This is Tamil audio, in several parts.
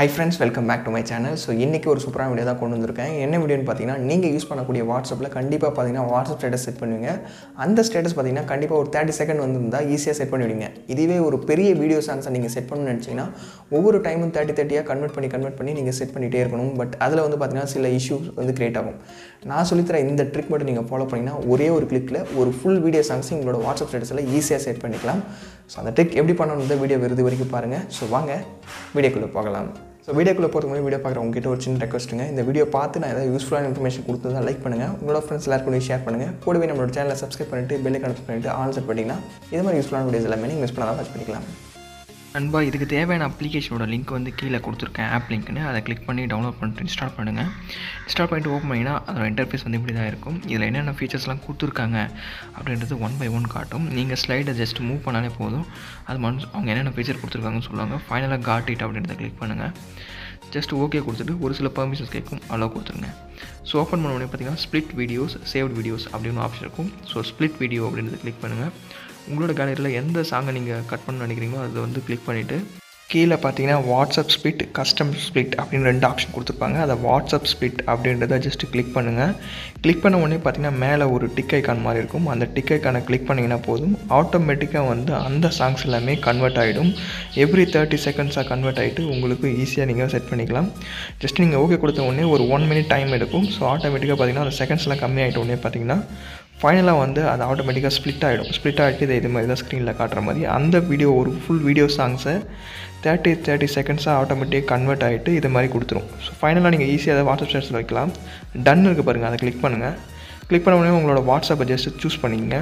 high friends welcome back to my channel so இன்றைக்கி ஒரு சூப்பரான வீடியோ தான் கொண்டு வந்திருக்கேன் என்ன வீடியோன்னு பார்த்தீங்கன்னா நீங்கள் யூஸ் பண்ணக்கூடிய வாட்ஸ்அப்பில் கண்டிப்பாக பார்த்தீங்கன்னா வாட்ஸ்அப் ஸ்டேட்டஸ் செட் பண்ணுவீங்க அந்த ஸ்டேட்டஸ் பார்த்தீங்கன்னா கண்டிப்பாக ஒரு தேர்ட்டி செகண்ட் வந்திருந்தால் ஈஸியாக செட் பண்ணிவிடுங்க இதுவே ஒரு பெரிய வீடியோ சாங்ஸை நீங்கள் செட் பண்ணணும்னு நினச்சிங்கன்னா ஒவ்வொரு டைமும் தேர்ட்டி தேர்ட்டியாக கன்வெர்ட் பண்ணி கன்வெர்ட் பண்ணி நீங்கள் செட் பண்ணிகிட்டே இருக்கணும் பட் அதில் வந்து பார்த்தீங்கன்னா சில இஷ்யூஸ் வந்து கிரியேட் ஆகும் நான் சொல்லித்தர இந்த ட்ரிக் மட்டும் நீங்கள் ஃபாலோ பண்ணிங்கன்னா ஒரே ஒரு கிளிக்கில் ஒரு ஃபுல் வீடியோ சாங்ஸ் உங்களோட வாட்ஸ்அப் ஸ்டேட்டஸில் ஈஸியாக செட் பண்ணிக்கலாம் ஸோ அந்த ட்ரிக் எப்படி பண்ணணும் வீடியோ விருது வரைக்கும் பாருங்கள் ஸோ வாங்க வீடியோக்குள்ளே போகலாம் ஸோ வீடியோக்குள்ளே போகிறதுக்கு முன்னாடி வீடியோ பார்க்குற உங்ககிட்ட ஒரு சின்ன ரெக்வஸ்ட்டுங்க இந்த வீடியோ பார்த்து நான் ஏதாவது யூஸ்ஃபுல்லான இன்ஃபர்மேஷன் கொடுத்ததா லைக் பண்ணுங்கள் உங்களோட ஃப்ரெண்ட்ஸ் எல்லாருக்கும் ஷேர் பண்ணுங்கள் கூடவே நம்மளோட சேனலை சப்ஸ்கிரைப் பண்ணிட்டு பெல்லை கனெக்ட் பண்ணிட்டு ஆன் செட் பண்ணிங்கன்னா இது மாதிரி யூஸ்ஃபுல்லான வீடியோஸ் எல்லாமே நீங்கள் மிஸ் பண்ணாதான் வாட்ச் பண்ணிக்கலாம் நண்பா இதுக்கு தேவையான அப்ளிகேஷனோட லிங்க் வந்து கீழே கொடுத்துருக்கேன் ஆப் லிங்க்னு அதை கிளிக் பண்ணி டவுன்லோட் பண்ணிட்டு இன்ஸ்டால் பண்ணுங்கள் இன்ஸ்டால் பண்ணிட்டு ஓப்பன் பண்ணிங்கன்னா அதோட இன்டர்ஃபேஸ் வந்து இப்படி தான் இருக்கும் இதில் என்னென்ன ஃபீச்சர்ஸ்லாம் கொடுத்துருக்காங்க அப்படின்றது ஒன் பை ஒன் காட்டும் நீங்கள் ஸ்லைடை ஜஸ்ட் மூவ் பண்ணாலே போதும் அது மனு அவங்க என்னென்ன ஃபீச்சர் கொடுத்துருக்காங்கன்னு சொல்லுவாங்க ஃபைனலாக காட் இட் அப்படின்றத கிளிக் பண்ணுங்கள் ஜஸ்ட் ஓகே கொடுத்துட்டு ஒரு சில பர்மிஷன்ஸ் கேட்கும் அலோவ் கொடுத்துருங்க ஸோ ஓப்பன் பண்ண உடனே பார்த்தீங்கன்னா ஸ்ப்ளிட் வீடியோஸ் சேவ்ட் வீடியோஸ் அப்படின்னு ஆப்ஷன் இருக்கும் ஸோ ஸ்ப்ளிட் வீடியோ அப்படின்றத கிளிக் பண்ணுங்கள் உங்களோட கேலரியில் எந்த சாங்கை நீங்கள் கட் பண்ண நினைக்கிறீங்களோ அதை வந்து கிளிக் பண்ணிவிட்டு கீழே பார்த்தீங்கன்னா வாட்ஸ்அப் ஸ்பிட் கஸ்டம் ஸ்பிட் அப்படின்னு ரெண்டு ஆப்ஷன் கொடுத்துருப்பாங்க அதை வாட்ஸ்அப் ஸ்பிட் அப்படின்றத ஜஸ்ட் கிளிக் பண்ணுங்கள் கிளிக் பண்ண உடனே பார்த்தீங்கன்னா மேலே ஒரு டிக் ஐக்கான் மாதிரி இருக்கும் அந்த டிக் ஐக்கானை கிளிக் பண்ணிங்கன்னா போதும் ஆட்டோமேட்டிக்காக வந்து அந்த சாங்ஸ் எல்லாமே கன்வெர்ட் ஆகிடும் எவ்ரி தேர்ட்டி செகண்ட்ஸாக கன்வெர்ட் ஆகிட்டு உங்களுக்கு ஈஸியாக நீங்கள் செட் பண்ணிக்கலாம் ஜஸ்ட் நீங்கள் ஓகே கொடுத்த உடனே ஒரு ஒன் மினிட் டைம் எடுக்கும் ஸோ ஆட்டோமேட்டிக்காக பார்த்தீங்கன்னா அந்த செகண்ட்ஸ்லாம் கம்மி ஆகிட்ட உடனே பார்த்தீங்கன்னா ஃபைனலாக வந்து அது ஆட்டோமேட்டிக்காக ஸ்ப்ளிட் ஆகிடும் ஸ்ப்ளிட் ஆகிட்டு இதை இது மாதிரி தான் ஸ்க்ரீனில் காட்டுற மாதிரி அந்த வீடியோ ஒரு ஃபுல் வீடியோ சாங்ஸை தேர்ட்டி தேர்ட்டி செகண்ட்ஸாக ஆட்டோமேட்டிக் கன்வெர்ட் ஆகிட்டு இது மாதிரி கொடுத்துரும் ஸோ ஃபைனலாக நீங்கள் ஈஸியாக அதை வாட்ஸ்அப் ஸ்டேட்டஸில் வைக்கலாம் டன் இருக்குது பாருங்கள் அதை கிளிக் பண்ணுங்கள் கிளிக் பண்ண உடனே உங்களோட வாட்ஸ்அப்பை ஜஸ்ட் சூஸ் பண்ணிங்க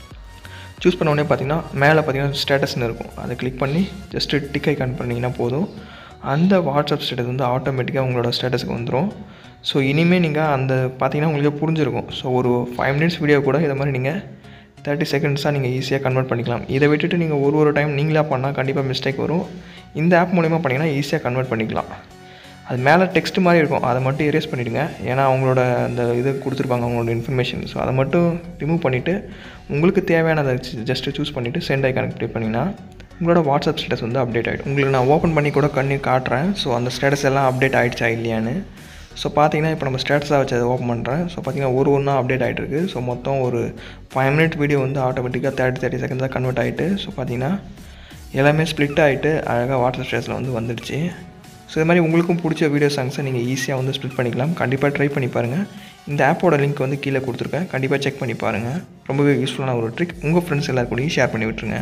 சூஸ் பண்ண உடனே பார்த்தீங்கன்னா மேலே பார்த்தீங்கன்னா ஸ்டேட்டஸ்னு இருக்கும் அதை கிளிக் பண்ணி ஜஸ்ட்டு டிக் ஐக்கான் பண்ணிங்கன்னா போதும் அந்த வாட்ஸ்அப் ஸ்டேட்டஸ் வந்து ஆட்டோமேட்டிக்காக உங்களோட ஸ்டேட்டஸுக்கு வந்துடும் ஸோ இனிமேல் நீங்கள் அந்த பார்த்தீங்கன்னா உங்களுக்கு புரிஞ்சிருக்கும் ஸோ ஒரு ஃபைவ் மினிட்ஸ் வீடியோ கூட இதை மாதிரி நீங்கள் தேர்ட்டி செகண்ட்ஸாக நீங்கள் ஈஸியாக கன்வெர்ட் பண்ணிக்கலாம் இதை விட்டுட்டு நீங்கள் ஒரு ஒரு டைம் நீங்களாக பண்ணால் கண்டிப்பாக மிஸ்டேக் வரும் இந்த ஆப் மூலிமா பண்ணிங்கன்னா ஈஸியாக கன்வெர்ட் பண்ணிக்கலாம் அது மேலே டெக்ஸ்ட் மாதிரி இருக்கும் அதை மட்டும் எரேஸ் பண்ணிவிடுங்க ஏன்னா அவங்களோட அந்த இது கொடுத்துருப்பாங்க அவங்களோட இன்ஃபர்மேஷன் ஸோ அதை மட்டும் ரிமூவ் பண்ணிவிட்டு உங்களுக்கு தேவையானதை ஜஸ்ட்டு சூஸ் பண்ணிவிட்டு சென்ட் ஐக்கானுக்கு கிளிக் பண்ணிங்கன்னா உங்களோட வாட்ஸ்அப் ஸ்டேட்டஸ் வந்து அப்டேட் ஆகிடும் உங்களுக்கு நான் ஓப்பன் பண்ணி கூட கண்ணி காட்டுறேன் ஸோ அந்த ஸ்டேட்டஸ் எல்லாம் அப்டேட் ஆகிடுச்சா இல்லையான்னு ஸோ பார்த்தீங்கன்னா இப்போ நம்ம ஸ்டேட்டஸாக வச்சு அதை ஓப்பன் பண்ணுறேன் ஸோ பார்த்தீங்கன்னா ஒரு ஒன்றா அப்டேட் ஆகிட்டு இருக்குது ஸோ மொத்தம் ஒரு ஃபைவ் மினிட் வீடியோ வந்து ஆட்டோமேட்டிக்காக தேர்ட்டி தேர்ட்டி செகண்ட்ஸாக கன்வெர்ட் ஆகிட்டு ஸோ பார்த்தீங்கன்னா எல்லாமே ஸ்ப்ளிட் ஆகிட்டு அழகாக வாட்ஸ்அப் ஸ்டேட்டஸில் வந்து வந்துடுச்சு ஸோ இது மாதிரி உங்களுக்கும் பிடிச்ச வீடியோ சாங்ஸை நீங்கள் ஈஸியாக வந்து ஸ்ப்ளிட் பண்ணிக்கலாம் கண்டிப்பாக ட்ரை பண்ணி பாருங்கள் இந்த ஆப்போட லிங்க் வந்து கீழே கொடுத்துருக்கேன் கண்டிப்பாக செக் பண்ணி பாருங்கள் ரொம்பவே யூஸ்ஃபுல்லான ஒரு ட்ரிக் உங்கள் ஃப்ரெண்ட்ஸ் எல்லாருக்கூடையும் ஷேர் பண்ணி விட்டுருங்க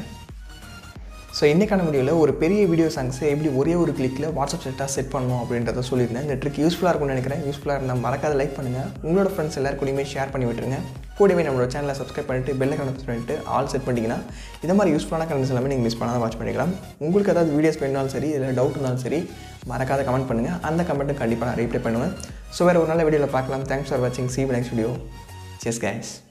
ஸோ இன்றைக்கான வீடியோவில் ஒரு பெரிய வீடியோ சாங்ஸை எப்படி ஒரே ஒரு கிளிக்கில் வாட்ஸ்அப் ஸ்டேட்டாக செட் பண்ணணும் அப்படின்றத சொல்லியிருந்தேன் இந்த ட்ரிக் யூஸ்ஃபுல்லாக இருக்கும்னு நினைக்கிறேன் யூஸ்ஃபுல்லாக இருந்தால் மறக்காத லைக் பண்ணுங்கள் உங்களோட ஃப்ரெண்ட்ஸ் எல்லாருக்கூடையுமே ஷேர் பண்ணி விட்டுருங்க கூடவே நம்மளோட சேனலை சப்ஸ்கிரைப் பண்ணிட்டு பெல்லை கனெக்ட் பண்ணிட்டு ஆல் செட் பண்ணிங்கன்னா இந்த மாதிரி யூஸ்ஃபுல்லான கண்டென்ட்ஸ் எல்லாமே நீங்கள் மிஸ் பண்ணாத வாட்ச் பண்ணிக்கலாம் உங்களுக்கு ஏதாவது வீடியோஸ் வேணுனாலும் சரி இல்லை டவுட் இருந்தாலும் சரி மறக்காத கமெண்ட் பண்ணுங்கள் அந்த கமெண்ட்டை கண்டிப்பாக நான் ரீப்ளை பண்ணுவேன் ஸோ வேறு ஒரு நல்ல வீடியோவில் பார்க்கலாம் தேங்க்ஸ் ஃபார் வாட்சிங் சி நெக்ஸ்ட் வீடியோ செஸ் கைஸ்